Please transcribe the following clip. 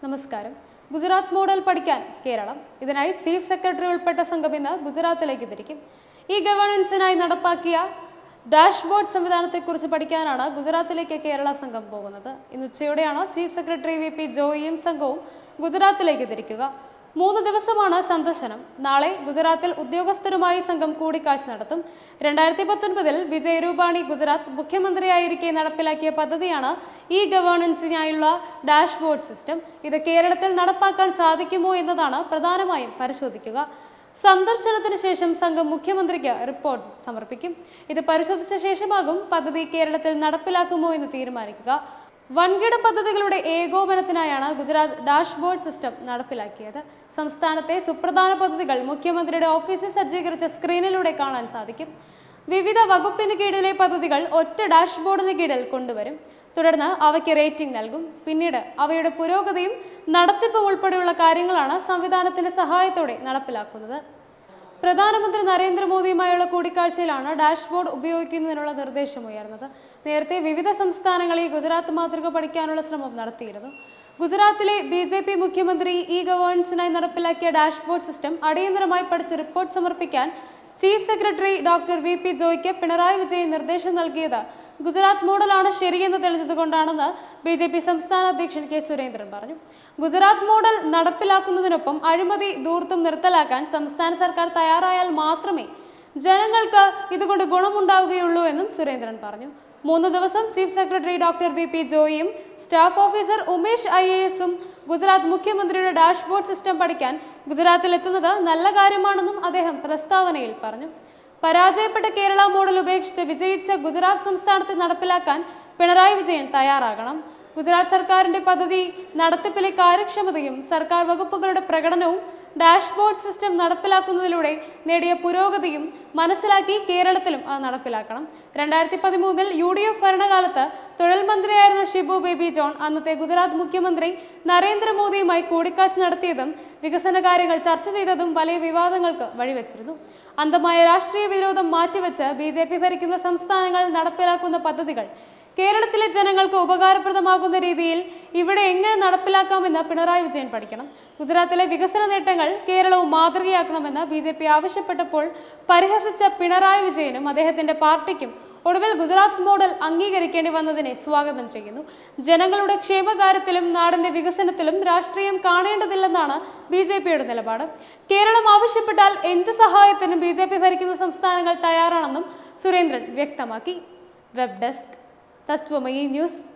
നമസ്കാരം ഗുജറാത്ത് മോഡൽ പഠിക്കാൻ കേരളം ഇതിനായി ചീഫ് സെക്രട്ടറി ഉൾപ്പെട്ട സംഘം ഇന്ന് ഗുജറാത്തിലേക്ക് തിരിക്കും ഈ ഗവേണൻസിനായി നടപ്പാക്കിയ ഡാഷ്ബോർഡ് സംവിധാനത്തെക്കുറിച്ച് പഠിക്കാനാണ് ഗുജറാത്തിലേക്ക് കേരള സംഘം പോകുന്നത് ഇന്ന് ഉച്ചയോടെയാണ് ചീഫ് സെക്രട്ടറി വി പി ജോയിയും സംഘവും ഗുജറാത്തിലേക്ക് തിരിക്കുക മൂന്ന് ദിവസമാണ് സന്ദർശനം നാളെ ഗുജറാത്തിൽ ഉദ്യോഗസ്ഥരുമായി സംഘം കൂടിക്കാഴ്ച നടത്തും രണ്ടായിരത്തി പത്തൊൻപതിൽ വിജയ് രൂപാണി ഗുജറാത്ത് മുഖ്യമന്ത്രിയായിരിക്കെ നടപ്പിലാക്കിയ പദ്ധതിയാണ് ഇ ഗവേണൻസിനായുള്ള ഡാഷ്ബോർഡ് സിസ്റ്റം ഇത് കേരളത്തിൽ നടപ്പാക്കാൻ സാധിക്കുമോ എന്നതാണ് പ്രധാനമായും പരിശോധിക്കുക സന്ദർശനത്തിന് ശേഷം സംഘം മുഖ്യമന്ത്രിക്ക് റിപ്പോർട്ട് സമർപ്പിക്കും ഇത് പരിശോധിച്ച ശേഷമാകും പദ്ധതി കേരളത്തിൽ നടപ്പിലാക്കുമോ എന്ന് തീരുമാനിക്കുക വൻകിട പദ്ധതികളുടെ ഏകോപനത്തിനായാണ് ഗുജറാത്ത് ഡാഷ്ബോർഡ് സിസ്റ്റം നടപ്പിലാക്കിയത് സംസ്ഥാനത്തെ സുപ്രധാന പദ്ധതികൾ മുഖ്യമന്ത്രിയുടെ ഓഫീസിൽ സജ്ജീകരിച്ച സ്ക്രീനിലൂടെ കാണാൻ സാധിക്കും വിവിധ വകുപ്പിന് കീഴിലെ പദ്ധതികൾ ഒറ്റ ഡാഷ്ബോർഡിന് കീഴിൽ കൊണ്ടുവരും തുടർന്ന് അവയ്ക്ക് റേറ്റിംഗ് നൽകും പിന്നീട് അവയുടെ പുരോഗതിയും നടത്തിപ്പും ഉൾപ്പെടെയുള്ള കാര്യങ്ങളാണ് സംവിധാനത്തിന്റെ സഹായത്തോടെ നടപ്പിലാക്കുന്നത് പ്രധാനമന്ത്രി നരേന്ദ്രമോദിയുമായുള്ള കൂടിക്കാഴ്ചയിലാണ് ഡാഷ്ബോർഡ് ഉപയോഗിക്കുന്നതിനുള്ള നിർദ്ദേശമുയർന്നത് നേരത്തെ വിവിധ സംസ്ഥാനങ്ങളിൽ ഗുജറാത്ത് മാതൃക പഠിക്കാനുള്ള ശ്രമം നടത്തിയിരുന്നു ഗുജറാത്തിലെ ബി ജെ പി മുഖ്യമന്ത്രി ഇ ഗവേണൻസിനായി നടപ്പിലാക്കിയ ഡാഷ്ബോർഡ് സിസ്റ്റം അടിയന്തരമായി പഠിച്ച് റിപ്പോർട്ട് സമർപ്പിക്കാൻ chief secretary doctor V P ജോയ്ക്ക് പിണറായി വിജയൻ നിർദ്ദേശം നൽകിയത് ഗുജറാത്ത് മോഡലാണ് ശരിയെന്ന് തെളിഞ്ഞതുകൊണ്ടാണെന്ന് ബി ജെ പി സംസ്ഥാന അധ്യക്ഷൻ കെ സുരേന്ദ്രൻ പറഞ്ഞു ഗുജറാത്ത് മോഡൽ നടപ്പിലാക്കുന്നതിനൊപ്പം അഴിമതി ദൂർത്തും നിർത്തലാക്കാൻ സംസ്ഥാന സർക്കാർ തയ്യാറായാൽ മാത്രമേ ജനങ്ങൾക്ക് ഇതുകൊണ്ട് ഗുണമുണ്ടാവുകയുള്ളൂ എന്നും സുരേന്ദ്രൻ പറഞ്ഞു മൂന്ന് ദിവസം chief secretary doctor V P ജോയിയും staff officer Umesh I A എസും ഗുജറാത്ത് മുഖ്യമന്ത്രിയുടെ ഡാഷ്ബോർഡ് സിസ്റ്റം പഠിക്കാൻ ഗുജറാത്തിൽ എത്തുന്നത് നല്ല കാര്യമാണെന്നും അദ്ദേഹം പ്രസ്താവനയിൽ പറഞ്ഞു പരാജയപ്പെട്ട കേരള മോഡൽ ഉപേക്ഷിച്ച് വിജയിച്ച ഗുജറാത്ത് സംസ്ഥാനത്ത് നടപ്പിലാക്കാൻ പിണറായി വിജയൻ തയ്യാറാകണം ഗുജറാത്ത് സർക്കാരിന്റെ പദ്ധതി നടത്തിപ്പിലെ കാര്യക്ഷമതയും സർക്കാർ വകുപ്പുകളുടെ പ്രകടനവും ഡാഷ്ബോർഡ് സിസ്റ്റം നടപ്പിലാക്കുന്നതിലൂടെ നേടിയ പുരോഗതിയും മനസ്സിലാക്കി കേരളത്തിലും അത് നടപ്പിലാക്കണം രണ്ടായിരത്തി പതിമൂന്നിൽ യു ഡി എഫ് ഭരണകാലത്ത് തൊഴിൽ മന്ത്രിയായിരുന്ന ഷിബു ബേബി ജോൺ അന്നത്തെ ഗുജറാത്ത് മുഖ്യമന്ത്രി നരേന്ദ്രമോദിയുമായി കൂടിക്കാഴ്ച നടത്തിയതും വികസന കാര്യങ്ങൾ ചർച്ച ചെയ്തതും വലിയ വിവാദങ്ങൾക്ക് വഴിവെച്ചിരുന്നു അന്ധമായ രാഷ്ട്രീയ വിരോധം മാറ്റിവെച്ച് ബി ജെ പി ഭരിക്കുന്ന സംസ്ഥാനങ്ങൾ നടപ്പിലാക്കുന്ന പദ്ധതികൾ കേരളത്തിലെ ജനങ്ങൾക്ക് ഉപകാരപ്രദമാകുന്ന രീതിയിൽ ഇവിടെ എങ്ങനെ നടപ്പിലാക്കാമെന്ന് പിണറായി വിജയൻ പഠിക്കണം ഗുജറാത്തിലെ വികസന നേട്ടങ്ങൾ കേരളവും മാതൃകയാക്കണമെന്ന് ബി ജെ പി ആവശ്യപ്പെട്ടപ്പോൾ പരിഹസിച്ച പിണറായി വിജയനും അദ്ദേഹത്തിന്റെ പാർട്ടിക്കും ഒടുവിൽ ഗുജറാത്ത് മോഡൽ അംഗീകരിക്കേണ്ടി വന്നതിനെ സ്വാഗതം ചെയ്യുന്നു ജനങ്ങളുടെ ക്ഷേമകാര്യത്തിലും നാടിന്റെ വികസനത്തിലും രാഷ്ട്രീയം കാണേണ്ടതില്ലെന്നാണ് ബി ജെ പിയുടെ നിലപാട് കേരളം ആവശ്യപ്പെട്ടാൽ എന്ത് സഹായത്തിനും ബി ജെ പി ഭരിക്കുന്ന സംസ്ഥാനങ്ങൾ തയ്യാറാണെന്നും സുരേന്ദ്രൻ വ്യക്തമാക്കി വെബ് ഡെസ്ക് തത്വമയി ന്യൂസ്